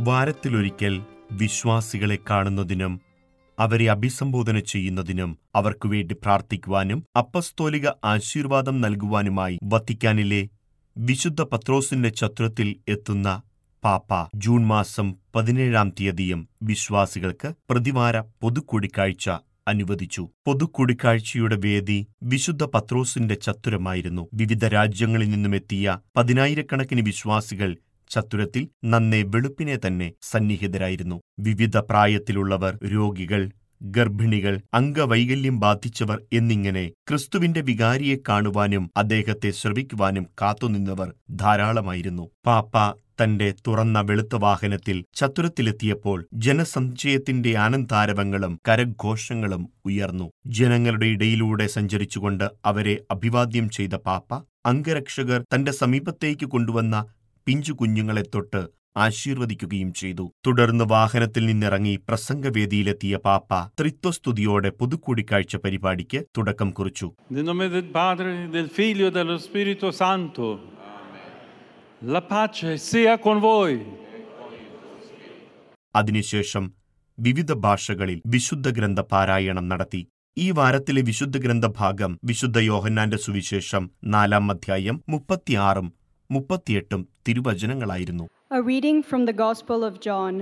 വാരത്തിലൊരിക്കൽ വിശ്വാസികളെ കാണുന്നതിനും അവരെ അഭിസംബോധന ചെയ്യുന്നതിനും അവർക്കു വേണ്ടി പ്രാർത്ഥിക്കുവാനും അപ്പസ്തോലിക ആശീർവാദം നൽകുവാനുമായി വത്തിക്കാനിലെ വിശുദ്ധ പത്രോസിന്റെ ചത്തുരത്തിൽ എത്തുന്ന പാപ്പ ജൂൺ മാസം പതിനേഴാം തീയതിയും വിശ്വാസികൾക്ക് പ്രതിവാര പൊതുകൂടിക്കാഴ്ച അനുവദിച്ചു പൊതുകൂടിക്കാഴ്ചയുടെ വേദി വിശുദ്ധ പത്രോസിന്റെ ചത്തുരമായിരുന്നു വിവിധ രാജ്യങ്ങളിൽ നിന്നുമെത്തിയ പതിനായിരക്കണക്കിന് വിശ്വാസികൾ ചത്തുരത്തിൽ നന്നേ വെളുപ്പിനെ തന്നെ സന്നിഹിതരായിരുന്നു വിവിധ പ്രായത്തിലുള്ളവർ രോഗികൾ ഗർഭിണികൾ അംഗവൈകല്യം ബാധിച്ചവർ എന്നിങ്ങനെ ക്രിസ്തുവിന്റെ വികാരിയെ കാണുവാനും അദ്ദേഹത്തെ ശ്രവിക്കുവാനും കാത്തുനിന്നവർ ധാരാളമായിരുന്നു പാപ്പ തന്റെ തുറന്ന വെളുത്ത വാഹനത്തിൽ ചത്തുരത്തിലെത്തിയപ്പോൾ ജനസഞ്ചയത്തിന്റെ ആനന്ദാരവങ്ങളും കരഘോഷങ്ങളും ഉയർന്നു ജനങ്ങളുടെ ഇടയിലൂടെ സഞ്ചരിച്ചുകൊണ്ട് അവരെ അഭിവാദ്യം ചെയ്ത പാപ്പ അംഗരക്ഷകർ തന്റെ സമീപത്തേക്ക് കൊണ്ടുവന്ന പിഞ്ചു കുഞ്ഞുങ്ങളെ തൊട്ട് ആശീർവദിക്കുകയും ചെയ്തു തുടർന്ന് വാഹനത്തിൽ നിന്നിറങ്ങി പ്രസംഗവേദിയിലെത്തിയ പാപ്പ ത്രിത്വസ്തുതിയോടെ പൊതുകൂടിക്കാഴ്ച പരിപാടിക്ക് തുടക്കം കുറിച്ചു Nel nome del Padre, del Figlio e dello Spirito Santo. La pace sia con voi. അതിനുശേഷം വിവിധ ഭാഷകളിൽ വിശുദ്ധ ഗ്രന്ഥ പാരായണം നടത്തി ഈ വാരത്തിലെ വിശുദ്ധ ഗ്രന്ഥ ഭാഗം വിശുദ്ധ യോഹന്നാന്റെ സുവിശേഷം നാലാം അധ്യായം മുപ്പത്തിയാറും മുപ്പത്തിയെട്ടും തിരുവചനങ്ങളായിരുന്നു A reading from the Gospel of John.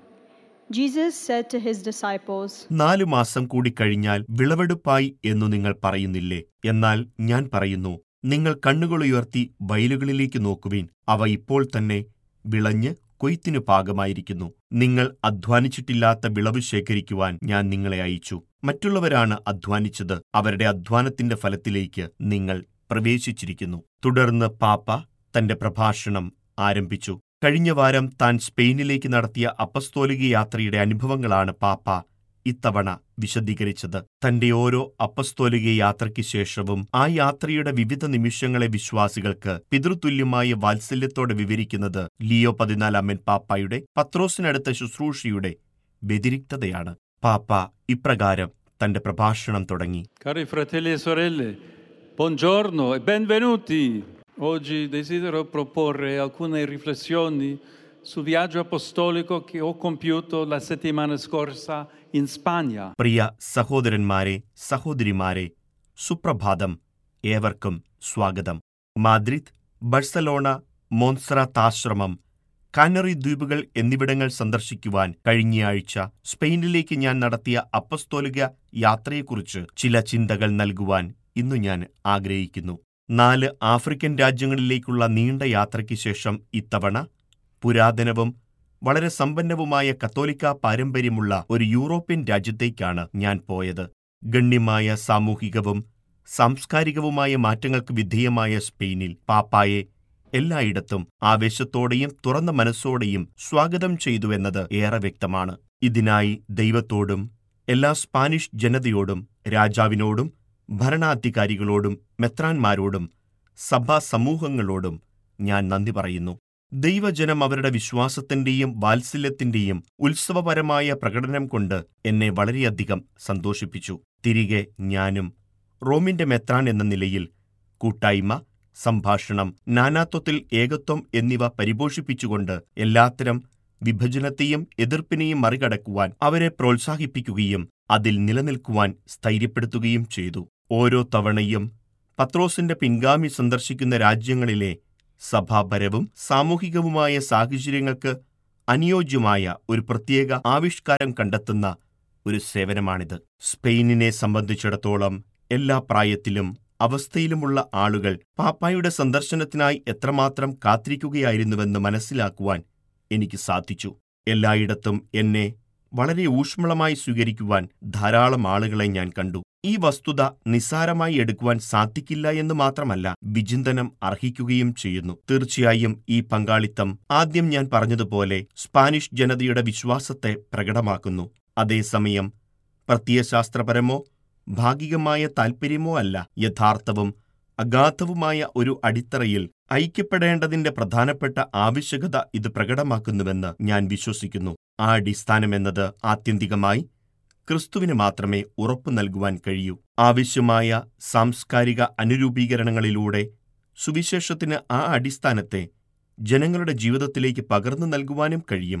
Jesus said to his disciples, നാലു മാസം കൂടി കഴിഞ്ഞാൽ വിളവെടുപ്പായി എന്നു നിങ്ങൾ പറയുന്നില്ലേ എന്നാൽ ഞാൻ പറയുന്നു നിങ്ങൾ കണ്ണുകളുയർത്തി വയലുകളിലേക്ക് നോക്കുവിൻ അവ ഇപ്പോൾ തന്നെ വിളഞ്ഞ് കൊയ്ത്തിനു പാകമായിരിക്കുന്നു നിങ്ങൾ അധ്വാനിച്ചിട്ടില്ലാത്ത വിളവ് ശേഖരിക്കുവാൻ ഞാൻ നിങ്ങളെ അയച്ചു മറ്റുള്ളവരാണ് അധ്വാനിച്ചത് അവരുടെ അധ്വാനത്തിന്റെ ഫലത്തിലേക്ക് നിങ്ങൾ പ്രവേശിച്ചിരിക്കുന്നു തുടർന്ന് പാപ്പ തന്റെ പ്രഭാഷണം ആരംഭിച്ചു കഴിഞ്ഞ വാരം താൻ സ്പെയിനിലേക്ക് നടത്തിയ അപ്പസ്തോലിക യാത്രയുടെ അനുഭവങ്ങളാണ് പാപ്പ ഇത്തവണ വിശദീകരിച്ചത് തന്റെ ഓരോ അപ്പസ്തോലിക യാത്രയ്ക്ക് ശേഷവും ആ യാത്രയുടെ വിവിധ നിമിഷങ്ങളെ വിശ്വാസികൾക്ക് പിതൃതുല്യമായ വാത്സല്യത്തോടെ വിവരിക്കുന്നത് ലിയോ പതിനാലാമൻ പാപ്പായുടെ പത്രോസിനടുത്ത ശുശ്രൂഷയുടെ വ്യതിരിക്തതയാണ് പാപ്പ ഇപ്രകാരം തന്റെ പ്രഭാഷണം തുടങ്ങി Cari fratelli e sorelle, buongiorno e benvenuti. Oggi desidero proporre alcune riflessioni sul viaggio apostolico che ho compiuto la settimana scorsa in Spagna. പ്രിയ സഹോദരന്മാരെ സഹോദരിമാരെ സുപ്രഭാതം ഏവർക്കും സ്വാഗതം മാദ്രിദ് ബഴ്സലോണ മോൺസറാത്താശ്രമം കാനറി ദ്വീപുകൾ എന്നിവിടങ്ങൾ സന്ദർശിക്കുവാൻ കഴിഞ്ഞയാഴ്ച സ്പെയിനിലേക്ക് ഞാൻ നടത്തിയ അപ്പസ്തോലിക യാത്രയെക്കുറിച്ച് ചില ചിന്തകൾ നൽകുവാൻ ഇന്നു ഞാൻ ആഗ്രഹിക്കുന്നു നാല് ആഫ്രിക്കൻ രാജ്യങ്ങളിലേക്കുള്ള നീണ്ട യാത്രയ്ക്ക് ശേഷം ഇത്തവണ പുരാതനവും വളരെ സമ്പന്നവുമായ കത്തോലിക്ക പാരമ്പര്യമുള്ള ഒരു യൂറോപ്യൻ രാജ്യത്തേക്കാണ് ഞാൻ പോയത് ഗണ്യമായ സാമൂഹികവും സാംസ്കാരികവുമായ മാറ്റങ്ങൾക്ക് വിധേയമായ സ്പെയിനിൽ പാപ്പായെ എല്ലായിടത്തും ആവേശത്തോടെയും തുറന്ന മനസ്സോടെയും സ്വാഗതം ചെയ്തുവെന്നത് ഏറെ വ്യക്തമാണ് ഇതിനായി ദൈവത്തോടും എല്ലാ സ്പാനിഷ് ജനതയോടും രാജാവിനോടും ഭരണാധികാരികളോടും മെത്രാന്മാരോടും സഭാ സമൂഹങ്ങളോടും ഞാൻ നന്ദി പറയുന്നു ദൈവജനം അവരുടെ വിശ്വാസത്തിന്റെയും വാത്സല്യത്തിന്റെയും ഉത്സവപരമായ പ്രകടനം കൊണ്ട് എന്നെ വളരെയധികം സന്തോഷിപ്പിച്ചു തിരികെ ഞാനും റോമിന്റെ മെത്രാൻ എന്ന നിലയിൽ കൂട്ടായ്മ സംഭാഷണം നാനാത്വത്തിൽ ഏകത്വം എന്നിവ പരിപോഷിപ്പിച്ചുകൊണ്ട് എല്ലാത്തരം വിഭജനത്തെയും എതിർപ്പിനെയും മറികടക്കുവാൻ അവരെ പ്രോത്സാഹിപ്പിക്കുകയും അതിൽ നിലനിൽക്കുവാൻ സ്ഥൈര്യപ്പെടുത്തുകയും ചെയ്തു ഓരോ തവണയും പത്രോസിന്റെ പിൻഗാമി സന്ദർശിക്കുന്ന രാജ്യങ്ങളിലെ സഭാപരവും സാമൂഹികവുമായ സാഹചര്യങ്ങൾക്ക് അനുയോജ്യമായ ഒരു പ്രത്യേക ആവിഷ്കാരം കണ്ടെത്തുന്ന ഒരു സേവനമാണിത് സ്പെയിനിനെ സംബന്ധിച്ചിടത്തോളം എല്ലാ പ്രായത്തിലും അവസ്ഥയിലുമുള്ള ആളുകൾ പാപ്പായുടെ സന്ദർശനത്തിനായി എത്രമാത്രം കാത്തിരിക്കുകയായിരുന്നുവെന്ന് മനസ്സിലാക്കുവാൻ എനിക്ക് സാധിച്ചു എല്ലായിടത്തും എന്നെ വളരെ ഊഷ്മളമായി സ്വീകരിക്കുവാൻ ധാരാളം ആളുകളെ ഞാൻ കണ്ടു ഈ വസ്തുത നിസ്സാരമായി എടുക്കുവാൻ സാധിക്കില്ല എന്ന് മാത്രമല്ല വിചിന്തനം അർഹിക്കുകയും ചെയ്യുന്നു തീർച്ചയായും ഈ പങ്കാളിത്തം ആദ്യം ഞാൻ പറഞ്ഞതുപോലെ സ്പാനിഷ് ജനതയുടെ വിശ്വാസത്തെ പ്രകടമാക്കുന്നു അതേസമയം പ്രത്യയശാസ്ത്രപരമോ ഭാഗികമായ താൽപ്പര്യമോ അല്ല യഥാർത്ഥവും അഗാധവുമായ ഒരു അടിത്തറയിൽ ഐക്യപ്പെടേണ്ടതിന്റെ പ്രധാനപ്പെട്ട ആവശ്യകത ഇത് പ്രകടമാക്കുന്നുവെന്ന് ഞാൻ വിശ്വസിക്കുന്നു ആ അടിസ്ഥാനമെന്നത് ആത്യന്തികമായി ക്രിസ്തുവിന് മാത്രമേ ഉറപ്പു നൽകുവാൻ കഴിയൂ ആവശ്യമായ സാംസ്കാരിക അനുരൂപീകരണങ്ങളിലൂടെ സുവിശേഷത്തിന് ആ അടിസ്ഥാനത്തെ ജനങ്ങളുടെ ജീവിതത്തിലേക്ക് പകർന്നു നൽകുവാനും കഴിയും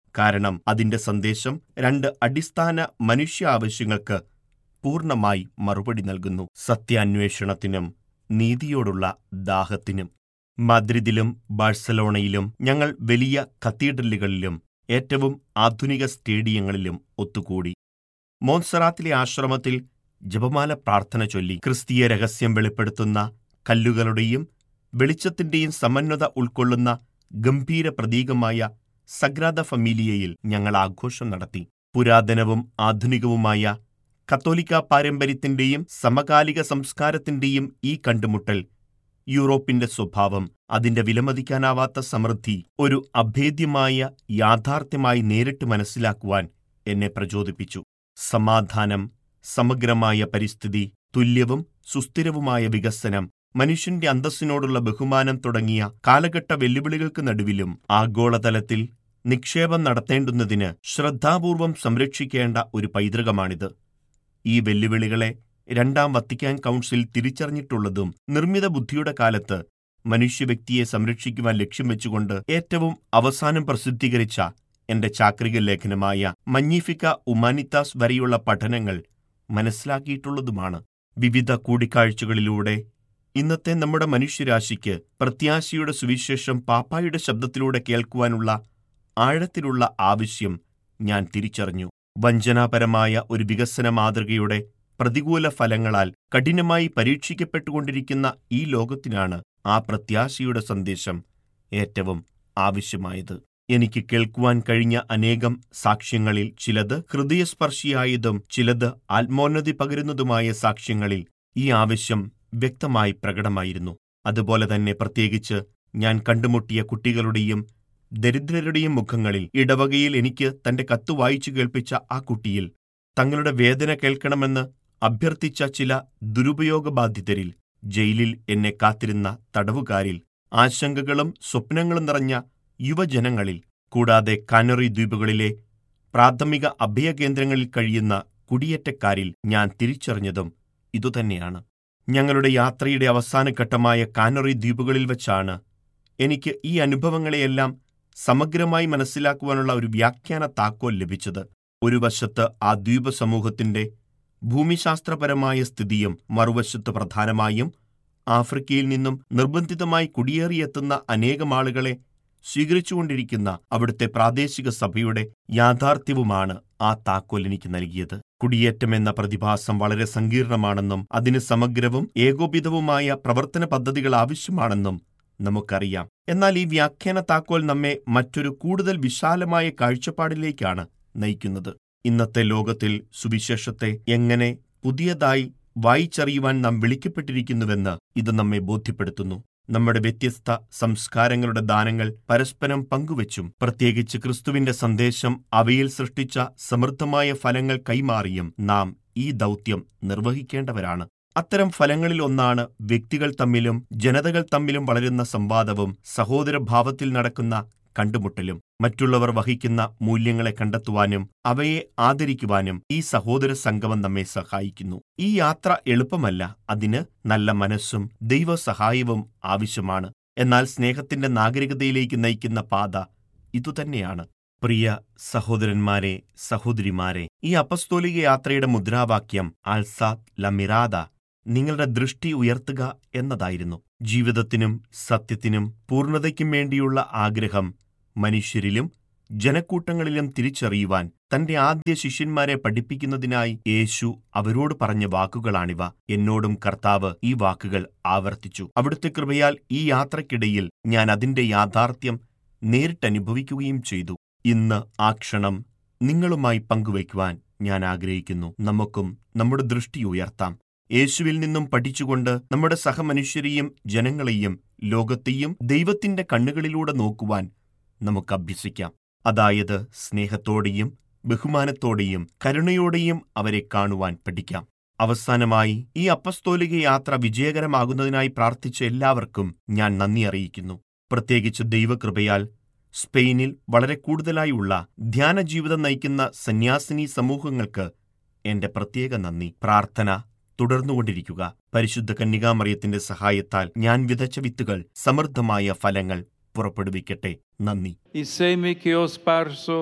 കാരണം അതിന്റെ സന്ദേശം രണ്ട് അടിസ്ഥാന മനുഷ്യ ആവശ്യങ്ങൾക്ക് പൂർണ്ണമായി മറുപടി നൽകുന്നു സത്യാന്വേഷണത്തിനും നീതിയോടുള്ള ദാഹത്തിനും മദ്രിദിലും ബാഴ്സലോണയിലും ഞങ്ങൾ വലിയ കത്തീഡ്രലുകളിലും ഏറ്റവും ആധുനിക സ്റ്റേഡിയങ്ങളിലും ഒത്തുകൂടി മോൺസറാത്തിലെ ആശ്രമത്തിൽ ജപമാല പ്രാർത്ഥന ചൊല്ലി ക്രിസ്തീയ രഹസ്യം വെളിപ്പെടുത്തുന്ന കല്ലുകളുടെയും വെളിച്ചത്തിന്റെയും സമന്വത ഉൾക്കൊള്ളുന്ന ഗംഭീര പ്രതീകമായ സഗ്രാദ ഫമീലിയയിൽ ഞങ്ങൾ ആഘോഷം നടത്തി പുരാതനവും ആധുനികവുമായ കത്തോലിക്ക പാരമ്പര്യത്തിന്റെയും സമകാലിക സംസ്കാരത്തിന്റെയും ഈ കണ്ടുമുട്ടൽ യൂറോപ്പിന്റെ സ്വഭാവം അതിന്റെ വിലമതിക്കാനാവാത്ത സമൃദ്ധി ഒരു അഭേദ്യമായ യാഥാർത്ഥ്യമായി നേരിട്ട് മനസ്സിലാക്കുവാൻ എന്നെ പ്രചോദിപ്പിച്ചു സമാധാനം സമഗ്രമായ പരിസ്ഥിതി തുല്യവും സുസ്ഥിരവുമായ വികസനം മനുഷ്യന്റെ അന്തസ്സിനോടുള്ള ബഹുമാനം തുടങ്ങിയ കാലഘട്ട വെല്ലുവിളികൾക്ക് നടുവിലും ആഗോളതലത്തിൽ നിക്ഷേപം നടത്തേണ്ടുന്നതിന് ശ്രദ്ധാപൂർവം സംരക്ഷിക്കേണ്ട ഒരു പൈതൃകമാണിത് ഈ വെല്ലുവിളികളെ രണ്ടാം വത്തിക്കാൻ കൗൺസിൽ തിരിച്ചറിഞ്ഞിട്ടുള്ളതും നിർമ്മിത ബുദ്ധിയുടെ കാലത്ത് മനുഷ്യവ്യക്തിയെ സംരക്ഷിക്കുവാൻ ലക്ഷ്യം വെച്ചുകൊണ്ട് ഏറ്റവും അവസാനം പ്രസിദ്ധീകരിച്ച എന്റെ ചാക്രിക ലേഖനമായ മഞ്ഞിഫിക്ക ഉമാനിത്താസ് വരെയുള്ള പഠനങ്ങൾ മനസ്സിലാക്കിയിട്ടുള്ളതുമാണ് വിവിധ കൂടിക്കാഴ്ചകളിലൂടെ ഇന്നത്തെ നമ്മുടെ മനുഷ്യരാശിക്ക് പ്രത്യാശയുടെ സുവിശേഷം പാപ്പായുടെ ശബ്ദത്തിലൂടെ കേൾക്കുവാനുള്ള ആഴത്തിലുള്ള ആവശ്യം ഞാൻ തിരിച്ചറിഞ്ഞു വഞ്ചനാപരമായ ഒരു വികസന മാതൃകയുടെ പ്രതികൂല ഫലങ്ങളാൽ കഠിനമായി പരീക്ഷിക്കപ്പെട്ടുകൊണ്ടിരിക്കുന്ന ഈ ലോകത്തിനാണ് ആ പ്രത്യാശയുടെ സന്ദേശം ഏറ്റവും ആവശ്യമായത് എനിക്ക് കേൾക്കുവാൻ കഴിഞ്ഞ അനേകം സാക്ഷ്യങ്ങളിൽ ചിലത് ഹൃദയസ്പർശിയായതും ചിലത് ആത്മോന്നതി പകരുന്നതുമായ സാക്ഷ്യങ്ങളിൽ ഈ ആവശ്യം വ്യക്തമായി പ്രകടമായിരുന്നു അതുപോലെ തന്നെ പ്രത്യേകിച്ച് ഞാൻ കണ്ടുമുട്ടിയ കുട്ടികളുടെയും ദരിദ്രരുടെയും മുഖങ്ങളിൽ ഇടവകയിൽ എനിക്ക് തന്റെ കത്ത് വായിച്ചു കേൾപ്പിച്ച ആ കുട്ടിയിൽ തങ്ങളുടെ വേദന കേൾക്കണമെന്ന് അഭ്യർത്ഥിച്ച ചില ദുരുപയോഗബാധിതരിൽ ജയിലിൽ എന്നെ കാത്തിരുന്ന തടവുകാരിൽ ആശങ്കകളും സ്വപ്നങ്ങളും നിറഞ്ഞ യുവജനങ്ങളിൽ കൂടാതെ കാനറി ദ്വീപുകളിലെ പ്രാഥമിക അഭയകേന്ദ്രങ്ങളിൽ കഴിയുന്ന കുടിയേറ്റക്കാരിൽ ഞാൻ തിരിച്ചറിഞ്ഞതും ഇതുതന്നെയാണ് ഞങ്ങളുടെ യാത്രയുടെ അവസാന ഘട്ടമായ കാനറി ദ്വീപുകളിൽ വച്ചാണ് എനിക്ക് ഈ അനുഭവങ്ങളെയെല്ലാം സമഗ്രമായി മനസ്സിലാക്കുവാനുള്ള ഒരു വ്യാഖ്യാന താക്കോൽ ലഭിച്ചത് ഒരു വശത്ത് ആ ദ്വീപ സമൂഹത്തിന്റെ ഭൂമിശാസ്ത്രപരമായ സ്ഥിതിയും മറുവശത്ത് പ്രധാനമായും ആഫ്രിക്കയിൽ നിന്നും നിർബന്ധിതമായി കുടിയേറിയെത്തുന്ന അനേകം ആളുകളെ സ്വീകരിച്ചുകൊണ്ടിരിക്കുന്ന അവിടുത്തെ പ്രാദേശിക സഭയുടെ യാഥാർത്ഥ്യവുമാണ് ആ താക്കോൽ എനിക്ക് നൽകിയത് കുടിയേറ്റം എന്ന പ്രതിഭാസം വളരെ സങ്കീർണമാണെന്നും അതിന് സമഗ്രവും ഏകോപിതവുമായ പ്രവർത്തന പദ്ധതികൾ ആവശ്യമാണെന്നും നമുക്കറിയാം എന്നാൽ ഈ വ്യാഖ്യാന താക്കോൽ നമ്മെ മറ്റൊരു കൂടുതൽ വിശാലമായ കാഴ്ചപ്പാടിലേക്കാണ് നയിക്കുന്നത് ഇന്നത്തെ ലോകത്തിൽ സുവിശേഷത്തെ എങ്ങനെ പുതിയതായി വായിച്ചറിയുവാൻ നാം വിളിക്കപ്പെട്ടിരിക്കുന്നുവെന്ന് ഇത് നമ്മെ ബോധ്യപ്പെടുത്തുന്നു നമ്മുടെ വ്യത്യസ്ത സംസ്കാരങ്ങളുടെ ദാനങ്ങൾ പരസ്പരം പങ്കുവച്ചും പ്രത്യേകിച്ച് ക്രിസ്തുവിന്റെ സന്ദേശം അവയിൽ സൃഷ്ടിച്ച സമൃദ്ധമായ ഫലങ്ങൾ കൈമാറിയും നാം ഈ ദൗത്യം നിർവഹിക്കേണ്ടവരാണ് അത്തരം ഫലങ്ങളിൽ ഒന്നാണ് വ്യക്തികൾ തമ്മിലും ജനതകൾ തമ്മിലും വളരുന്ന സംവാദവും സഹോദരഭാവത്തിൽ നടക്കുന്ന കണ്ടുമുട്ടലും മറ്റുള്ളവർ വഹിക്കുന്ന മൂല്യങ്ങളെ കണ്ടെത്തുവാനും അവയെ ആദരിക്കുവാനും ഈ സഹോദര സംഗമം നമ്മെ സഹായിക്കുന്നു ഈ യാത്ര എളുപ്പമല്ല അതിന് നല്ല മനസ്സും ദൈവസഹായവും ആവശ്യമാണ് എന്നാൽ സ്നേഹത്തിന്റെ നാഗരികതയിലേക്ക് നയിക്കുന്ന പാത ഇതുതന്നെയാണ് പ്രിയ സഹോദരന്മാരെ സഹോദരിമാരെ ഈ അപസ്തോലിക യാത്രയുടെ മുദ്രാവാക്യം ആൽസാത് ലമിറാദ നിങ്ങളുടെ ദൃഷ്ടി ഉയർത്തുക എന്നതായിരുന്നു ജീവിതത്തിനും സത്യത്തിനും പൂർണ്ണതയ്ക്കും വേണ്ടിയുള്ള ആഗ്രഹം മനുഷ്യരിലും ജനക്കൂട്ടങ്ങളിലും തിരിച്ചറിയുവാൻ തന്റെ ആദ്യ ശിഷ്യന്മാരെ പഠിപ്പിക്കുന്നതിനായി യേശു അവരോട് പറഞ്ഞ വാക്കുകളാണിവ എന്നോടും കർത്താവ് ഈ വാക്കുകൾ ആവർത്തിച്ചു അവിടുത്തെ കൃപയാൽ ഈ യാത്രക്കിടയിൽ ഞാൻ അതിന്റെ യാഥാർത്ഥ്യം നേരിട്ടനുഭവിക്കുകയും ചെയ്തു ഇന്ന് ആ ക്ഷണം നിങ്ങളുമായി പങ്കുവയ്ക്കുവാൻ ഞാൻ ആഗ്രഹിക്കുന്നു നമുക്കും നമ്മുടെ ദൃഷ്ടി ഉയർത്താം യേശുവിൽ നിന്നും പഠിച്ചുകൊണ്ട് നമ്മുടെ സഹമനുഷ്യരെയും ജനങ്ങളെയും ലോകത്തെയും ദൈവത്തിന്റെ കണ്ണുകളിലൂടെ നോക്കുവാൻ നമുക്ക് അഭ്യസിക്കാം അതായത് സ്നേഹത്തോടെയും ബഹുമാനത്തോടെയും കരുണയോടെയും അവരെ കാണുവാൻ പഠിക്കാം അവസാനമായി ഈ അപ്പസ്തോലിക യാത്ര വിജയകരമാകുന്നതിനായി പ്രാർത്ഥിച്ച എല്ലാവർക്കും ഞാൻ നന്ദി അറിയിക്കുന്നു പ്രത്യേകിച്ച് ദൈവകൃപയാൽ സ്പെയിനിൽ വളരെ കൂടുതലായുള്ള ധ്യാന ജീവിതം നയിക്കുന്ന സന്യാസിനി സമൂഹങ്ങൾക്ക് എന്റെ പ്രത്യേക നന്ദി പ്രാർത്ഥന തുടർന്നുകൊണ്ടിരിക്കുക പരിശുദ്ധ കന്യകാമറിയത്തിന്റെ സഹായത്താൽ ഞാൻ വിതച്ച വിത്തുകൾ സമൃദ്ധമായ ഫലങ്ങൾ പുറപ്പെടുവിക്കട്ടെ നന്ദി I semi che ho sparso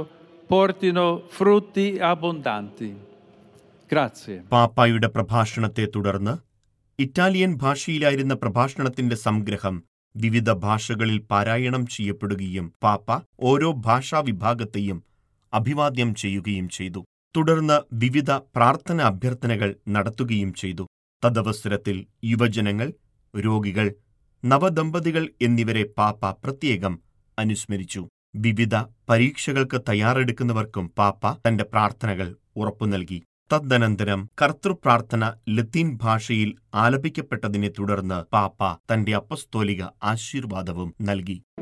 portino frutti abbondanti. Grazie. പാപ്പായുടെ പ്രഭാഷണത്തെ തുടർന്ന് ഇറ്റാലിയൻ ഭാഷയിലായിരുന്ന പ്രഭാഷണത്തിന്റെ സംഗ്രഹം വിവിധ ഭാഷകളിൽ പാരായണം ചെയ്യപ്പെടുകയും പാപ്പ ഓരോ ഭാഷാ വിഭാഗത്തെയും അഭിവാദ്യം ചെയ്യുകയും ചെയ്തു തുടർന്ന് വിവിധ പ്രാർത്ഥന അഭ്യർത്ഥനകൾ നടത്തുകയും ചെയ്തു തദവസരത്തിൽ യുവജനങ്ങൾ രോഗികൾ നവദമ്പതികൾ എന്നിവരെ പാപ്പ പ്രത്യേകം അനുസ്മരിച്ചു വിവിധ പരീക്ഷകൾക്ക് തയ്യാറെടുക്കുന്നവർക്കും പാപ്പ തന്റെ പ്രാർത്ഥനകൾ ഉറപ്പു നൽകി തദനന്തരം കർത്തൃപ്രാർത്ഥന ലത്തീൻ ഭാഷയിൽ ആലപിക്കപ്പെട്ടതിനെ തുടർന്ന് പാപ്പ തന്റെ അപ്പസ്തോലിക ആശീർവാദവും നൽകി